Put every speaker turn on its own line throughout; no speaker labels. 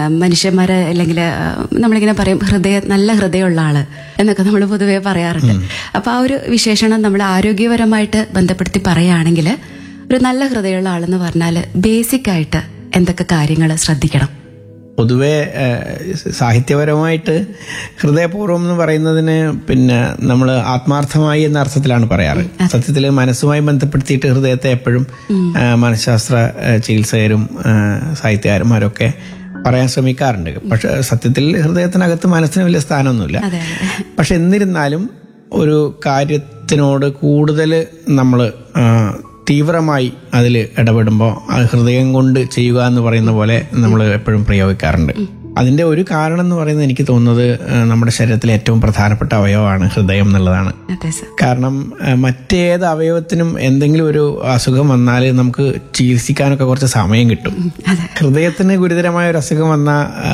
മനുഷ്യന്മാരെ അല്ലെങ്കിൽ ആ, നമ്മളിങ്ങനെ പറയും ഹൃദയ നല്ല ഹൃദയമുള്ള ആള് എന്നൊക്കെ നമ്മൾ പൊതുവെ പറയാറുണ്ട് അപ്പൊ ആ ഒരു വിശേഷണം നമ്മൾ ആരോഗ്യപരമായിട്ട് ബന്ധപ്പെടുത്തി പറയുകയാണെങ്കിൽ ഒരു നല്ല ഹൃദയമുള്ള ആളെന്ന് പറഞ്ഞാൽ ബേസിക് ആയിട്ട് എന്തൊക്കെ കാര്യങ്ങൾ ശ്രദ്ധിക്കണം
പൊതുവെ ഏഹ്, സാഹിത്യപരമായിട്ട് ഹൃദയപൂർവ്വം എന്ന് പറയുന്നതിന് പിന്നെ നമ്മൾ ആത്മാർത്ഥമായി എന്ന അർത്ഥത്തിലാണ് പറയാറ് സത്യത്തിൽ മനസ്സുമായി ബന്ധപ്പെടുത്തിയിട്ട് ഹൃദയത്തെ എപ്പോഴും ഏഹ്, മനഃശാസ്ത്ര ഏഹ്, ചികിത്സകരും ഏഹ്, സാഹിത്യകാരന്മാരൊക്കെ പറയാൻ ശ്രമിക്കാറുണ്ട് പക്ഷെ സത്യത്തിൽ ഹൃദയത്തിനകത്ത് മനസ്സിന് വലിയ സ്ഥാനമൊന്നുമില്ല
അതെ
പക്ഷെ എന്നിരുന്നാലും ഒരു കാര്യത്തിനോട് കൂടുതൽ നമ്മൾ തീവ്രമായി അതിൽ ഇടപെടുമ്പോൾ അത് ഹൃദയം കൊണ്ട് ചെയ്യുക എന്ന് പറയുന്ന പോലെ നമ്മൾ എപ്പോഴും പ്രയോഗിക്കാറുണ്ട് അതിന്റെ ഒരു കാരണം എന്ന് പറയുന്നത് എനിക്ക് തോന്നുന്നത് ആ, നമ്മുടെ ശരീരത്തിലെ ഏറ്റവും പ്രധാനപ്പെട്ട അവയവമാണ് ഹൃദയം എന്നുള്ളതാണ്
അതെ സർ
കാരണം ആ, മറ്റേത് അവയവത്തിനും എന്തെങ്കിലും ഒരു അസുഖം വന്നാൽ നമുക്ക് ചികിത്സിക്കാനൊക്കെ കുറച്ച് സമയം കിട്ടും
അതെ
ഹൃദയത്തിന് ഗുരുതരമായ ഒരു അസുഖം വന്ന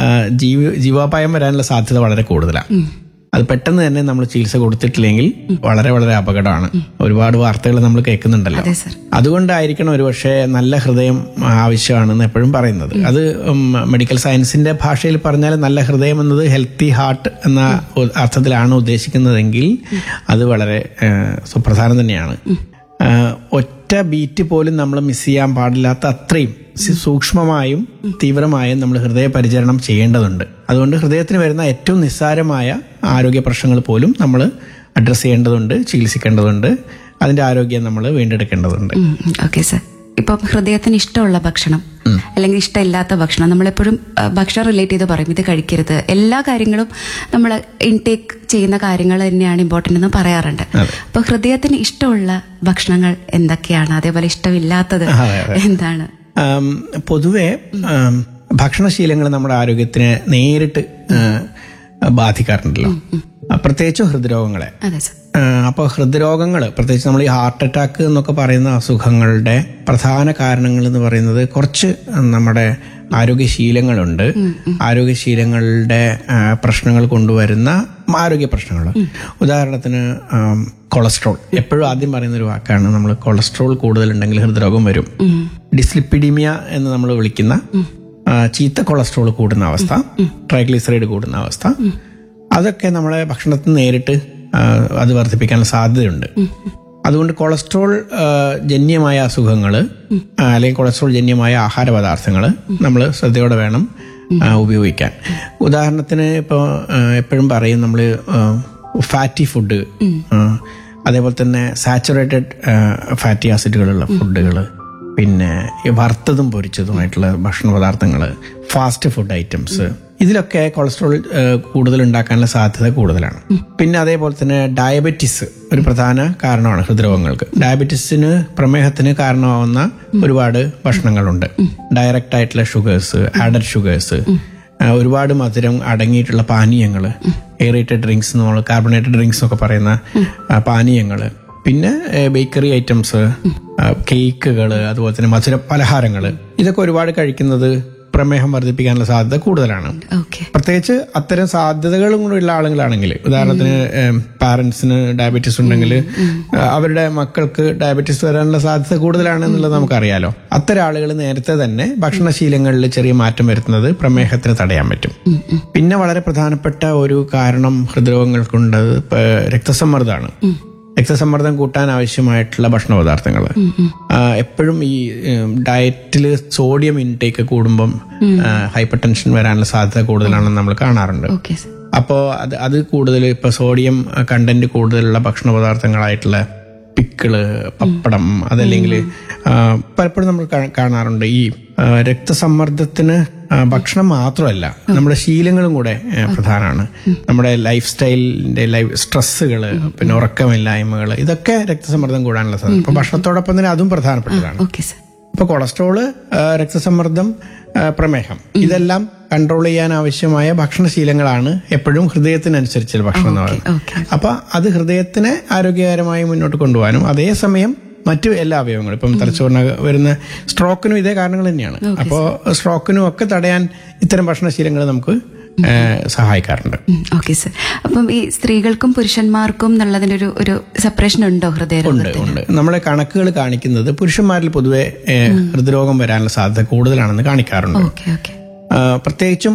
ജീവ ജീവാപായം വരാനുള്ള സാധ്യത വളരെ കൂടുതലാണ് അത് പെട്ടെന്ന് തന്നെ നമ്മൾ ചികിത്സ കൊടുത്തിട്ടില്ലെങ്കിൽ വളരെ വളരെ അപകടമാണ് ഒരുപാട് വാർത്തകൾ നമ്മൾ കേൾക്കുന്നുണ്ടല്ലോ
അതെ സർ
അതുകൊണ്ടായിരിക്കണം ഒരുപക്ഷെ നല്ല ഹൃദയം ആവശ്യമാണെന്ന് എപ്പോഴും പറയുന്നത് അത് ഉം, മെഡിക്കൽ സയൻസിന്റെ ഭാഷയിൽ പറഞ്ഞാൽ നല്ല ഹൃദയം എന്നത് ഹെൽത്തി ഹാർട്ട് എന്ന ഉ- അർത്ഥത്തിലാണ് ഉദ്ദേശിക്കുന്നതെങ്കിൽ അത് വളരെ ഏഹ്, സുപ്രധാനം തന്നെയാണ് ഏഹ്, ഒറ്റ ബീറ്റ് പോലും നമ്മൾ മിസ് ചെയ്യാൻ പാടില്ലാത്ത അത്രയും സി- സൂക്ഷ്മമായും തീവ്രമായും നമ്മൾ ഹൃദയ പരിചരണം ചെയ്യേണ്ടതുണ്ട് അതുകൊണ്ട് ഹൃദയത്തിന് വരുന്ന ഏറ്റവും നിസ്സാരമായ ആരോഗ്യ പ്രശ്നങ്ങൾ പോലും നമ്മൾ അഡ്രസ്സ് ചെയ്യേണ്ടതുണ്ട് ചികിത്സിക്കേണ്ടതുണ്ട് അതിന്റെ ആരോഗ്യം നമ്മൾ വീണ്ടെടുക്കേണ്ടതുണ്ട്
ഓക്കെ സർ ഇപ്പം ഹൃദയത്തിന് ഇഷ്ടമുള്ള ഭക്ഷണം അല്ലെങ്കിൽ ഇഷ്ടമില്ലാത്ത ഭക്ഷണം നമ്മളെപ്പോഴും ആ, ഭക്ഷണം റിലേറ്റ് ചെയ്ത് പറയും ഇത് കഴിക്കരുത് എല്ലാ കാര്യങ്ങളും നമ്മൾ ഇൻടേക്ക് ചെയ്യുന്ന കാര്യങ്ങൾ തന്നെയാണ് ഇമ്പോർട്ടൻ്റ് എന്ന് പറയാറുണ്ട് അപ്പൊ ഹൃദയത്തിന് ഇഷ്ടമുള്ള ഭക്ഷണങ്ങൾ എന്തൊക്കെയാണ് അതേപോലെ ഇഷ്ടമില്ലാത്തത്
അതെ,
എന്താണ്
ആം, പൊതുവെ ആം, ഭക്ഷണശീലങ്ങൾ നമ്മുടെ ആരോഗ്യത്തിനെ നേരിട്ട് ആ, ബാധിക്കാറുണ്ടല്ലോ ആ, പ്രത്യേകിച്ചും ഹൃദ്രോഗങ്ങളെ
അതെ സർ
അപ്പോൾ ഹൃദ്രോഗങ്ങൾ പ്രത്യേകിച്ച് നമ്മൾ ഈ ഹാർട്ട് അറ്റാക്ക് എന്നൊക്കെ പറയുന്ന അസുഖങ്ങളുടെ പ്രധാന കാരണങ്ങൾ എന്ന് പറയുന്നത് കുറച്ച് നമ്മുടെ ആരോഗ്യശീലങ്ങളുണ്ട് ആരോഗ്യശീലങ്ങളുടെ ആ, പ്രശ്നങ്ങൾ കൊണ്ടുവരുന്ന ആരോഗ്യ പ്രശ്നങ്ങൾ ഉദാഹരണത്തിന് ആം, കൊളസ്ട്രോൾ എപ്പോഴും ആദ്യം പറയുന്ന ഒരു വാക്കാണ് നമ്മൾ കൊളസ്ട്രോൾ കൂടുതലുണ്ടെങ്കിൽ ഹൃദ്രോഗം വരും ഡിസ്ലിപ്പിഡീമിയ എന്ന് നമ്മൾ വിളിക്കുന്ന ആ, ചീത്ത കൊളസ്ട്രോൾ കൂടുന്ന അവസ്ഥ ട്രൈഗ്ലിസറൈഡ് കൂടുന്ന അവസ്ഥ അതൊക്കെ നമ്മളെ ഭക്ഷണത്തിൽ നിന്ന് നേരിട്ട് ആ, അത് വർദ്ധിപ്പിക്കാനുള്ള സാധ്യതയുണ്ട് അതുകൊണ്ട് കൊളസ്ട്രോൾ ആ, ജന്യമായ അസുഖങ്ങൾ അല്ലെങ്കിൽ കൊളസ്ട്രോൾ ജന്യമായ ആഹാര പദാർത്ഥങ്ങൾ നമ്മൾ ശ്രദ്ധയോടെ വേണം ആ, ഉപയോഗിക്കാൻ ഉദാഹരണത്തിന് ഇപ്പോൾ എപ്പോഴും പറയും നമ്മൾ ഫാറ്റി ഫുഡ് അതേപോലെ തന്നെ സാച്ചുറേറ്റഡ് ഫാറ്റി ആസിഡുകളുള്ള ഫുഡുകൾ പിന്നെ ഈ വറുത്തതും പൊരിച്ചതുമായിട്ടുള്ള ഭക്ഷണ പദാർത്ഥങ്ങൾ ഫാസ്റ്റ് ഫുഡ് ഐറ്റംസ് ഇതിലൊക്കെ കൊളസ്ട്രോൾ ഏഹ്, കൂടുതൽ ഉണ്ടാക്കാനുള്ള സാധ്യത കൂടുതലാണ് പിന്നെ അതേപോലെ തന്നെ ഡയബറ്റിസ് ഒരു പ്രധാന കാരണമാണ് ഹൃദ്രോഗങ്ങൾക്ക് ഡയബറ്റിസിന് പ്രമേഹത്തിന് കാരണമാവുന്ന ഒരുപാട് ഭക്ഷണങ്ങളുണ്ട് ഡയറക്റ്റ് ആയിട്ടുള്ള ഷുഗേഴ്സ് ആഡഡ് ഷുഗേഴ്സ് ഒരുപാട് മധുരം അടങ്ങിയിട്ടുള്ള പാനീയങ്ങൾ എയറേറ്റഡ് ഡ്രിങ്ക്സ് നമ്മൾ കാർബണേറ്റഡ് ഡ്രിങ്ക്സ് ഒക്കെ പറയുന്ന പാനീയങ്ങൾ പിന്നെ ബേക്കറി ഐറ്റംസ് കേക്കുകൾ അതുപോലെ തന്നെ മധുര പലഹാരങ്ങൾ ഇതൊക്കെ ഒരുപാട് കഴിക്കുന്നത് പ്രമേഹം വർദ്ധിപ്പിക്കാനുള്ള സാധ്യത കൂടുതലാണ്
ഓക്കെ
പ്രത്യേകിച്ച് അത്തരം സാധ്യതകളും കൂടെ ഉള്ള ആളുകളാണെങ്കിൽ ഉദാഹരണത്തിന് പാരന്റ്സിന് ഡയബറ്റീസ് ഉണ്ടെങ്കിൽ അവരുടെ മക്കൾക്ക് ഡയബറ്റീസ് വരാനുള്ള സാധ്യത കൂടുതലാണ് എന്നുള്ളത് നമുക്കറിയാലോ അത്തരം ആളുകൾ നേരത്തെ തന്നെ ഭക്ഷണശീലങ്ങളിൽ ചെറിയ മാറ്റം വരുത്തുന്നത് പ്രമേഹത്തിന് തടയാൻ പറ്റും പിന്നെ വളരെ പ്രധാനപ്പെട്ട ഒരു കാരണം ഹൃദ്രോഗങ്ങൾക്കുണ്ടത് ഇപ്പൊ രക്തസമ്മർദ്ദമാണ് രക്തസമ്മർദ്ദം കൂട്ടാൻ ആവശ്യമായിട്ടുള്ള ഭക്ഷണ പദാർത്ഥങ്ങൾ എപ്പോഴും ഈ ഡയറ്റിൽ സോഡിയം ഇൻടേക്ക് കൂടുമ്പം ഹൈപ്പർ ടെൻഷൻ വരാനുള്ള സാധ്യത കൂടുതലാണെന്ന് നമ്മൾ കാണാറുണ്ട്
ഓക്കെ സർ
അപ്പോൾ അത് അത് കൂടുതൽ ഇപ്പൊ സോഡിയം കണ്ടന്റ് കൂടുതലുള്ള ഭക്ഷണ പദാർത്ഥങ്ങളായിട്ടുള്ള പിക്കിള് പപ്പടം അതല്ലെങ്കിൽ ആ, പലപ്പോഴും നമ്മൾ കാ- കാണാറുണ്ട് ഈ ആ, രക്തസമ്മർദ്ദത്തിന് ആ, ഭക്ഷണം മാത്രമല്ല നമ്മുടെ ശീലങ്ങളും കൂടെ ആ, പ്രധാനമാണ് നമ്മുടെ ലൈഫ് സ്റ്റൈലിന്റെ ലൈഫ് സ്ട്രെസ്സുകൾ പിന്നെ ഉറക്കമില്ലായ്മകൾ ഇതൊക്കെ രക്തസമ്മർദ്ദം കൂടാനുള്ള സാധ്യത അപ്പൊ ഭക്ഷണത്തോടൊപ്പം തന്നെ അതും പ്രധാനപ്പെട്ടതാണ്
ഓക്കെ സർ
ഇപ്പൊ കൊളസ്ട്രോള് ആ, രക്തസമ്മർദ്ദം ആ, പ്രമേഹം ഇതെല്ലാം കൺട്രോൾ ചെയ്യാൻ ആവശ്യമായ ഭക്ഷണശീലങ്ങളാണ് എപ്പോഴും ഹൃദയത്തിനനുസരിച്ച് ഭക്ഷണം എന്ന് പറയുന്നത്
ഓക്കെ
അപ്പൊ അത് ഹൃദയത്തിനെ ആരോഗ്യകരമായി മുന്നോട്ട് കൊണ്ടുപോകാനും അതേസമയം മറ്റു എല്ലാ അവയവങ്ങളും ഇപ്പം തലച്ചോറിന് വരുന്ന സ്ട്രോക്കിനും ഇതേ കാരണങ്ങൾ തന്നെയാണ് അപ്പോൾ സ്ട്രോക്കിനും ഒക്കെ തടയാൻ ഇത്തരം ഭക്ഷണശീലങ്ങൾ നമുക്ക് ആ, സഹായിക്കാറുണ്ട്
ഓക്കെ സർ അപ്പം ഈ സ്ത്രീകൾക്കും പുരുഷന്മാർക്കും എന്നുള്ളതിന്റെ ഒരു ഒരു സെപ്പറേഷൻ ഉണ്ടോ
ഉണ്ട്
ഹൃദയരോഗത്തിന്
ഉണ്ട് നമ്മളെ കണക്കുകൾ കാണിക്കുന്നത് പുരുഷന്മാരിൽ പൊതുവെ ഏ, ഹൃദ്രോഗം വരാനുള്ള സാധ്യത കൂടുതലാണെന്ന് കാണിക്കാറുണ്ട്
ഓക്കെ ഓക്കെ
ആ, പ്രത്യേകിച്ചും